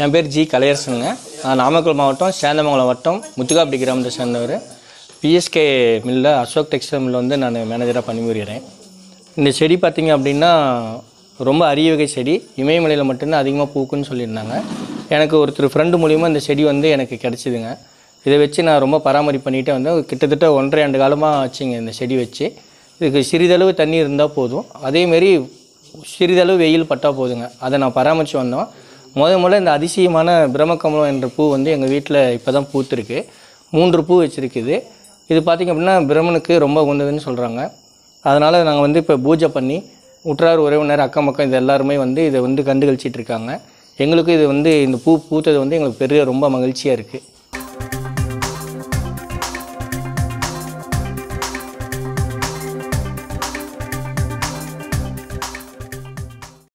என் பேர் ஜி கலையரசனுங்க நான் நாமக்கல் மாவட்டம் சேந்தமங்கலம் வட்டம் முத்துக்காப்பட்டி கிராமத்தை சேர்ந்தவர் பிஎஸ்கே மில்லில் அசோக் டெக்ஸ்டைல் மில்லில் வந்து நான் மேனேஜராக பணிபுரிகிறேன் இந்த செடி பார்த்தீங்க அப்படின்னா ரொம்ப அரிய வகை செடி இமயமலையில் மட்டும்தான் அதிகமாக பூக்குன்னு சொல்லியிருந்தாங்க எனக்கு ஒருத்தர் ஃப்ரெண்டு மூலிமா இந்த செடி வந்து எனக்கு கிடச்சிதுங்க இதை வச்சு நான் ரொம்ப பராமரிப்பு பண்ணிகிட்டே வந்தேன் கிட்டத்தட்ட ஒன்றரை ஆண்டு காலமாக ஆச்சுங்க இந்த செடி வச்சு இதுக்கு சிறிதளவு தண்ணி இருந்தால் போதும் அதேமாரி சிறிதளவு வெயில் பட்டால் போதுங்க அதை நான் பராமரித்து வந்தோம் முத முதல்ல இந்த அதிசயமான பிரம்மக்கமலம் என்ற பூ வந்து எங்கள் வீட்டில் இப்போ தான் பூத்திருக்கு மூன்று பூ வச்சுருக்குது இது பார்த்திங்க அப்படின்னா பிரம்மனுக்கு ரொம்ப உகந்ததுன்னு சொல்கிறாங்க அதனால் நாங்கள் வந்து இப்போ பூஜை பண்ணி உற்றார் உறவினர் அக்கம் பக்கம் இது எல்லாருமே வந்து இதை வந்து கண்டுகளிச்சிட்டு இருக்காங்க எங்களுக்கு இது வந்து இந்த பூ பூத்தது வந்து எங்களுக்கு பெரிய ரொம்ப மகிழ்ச்சியாக இருக்குது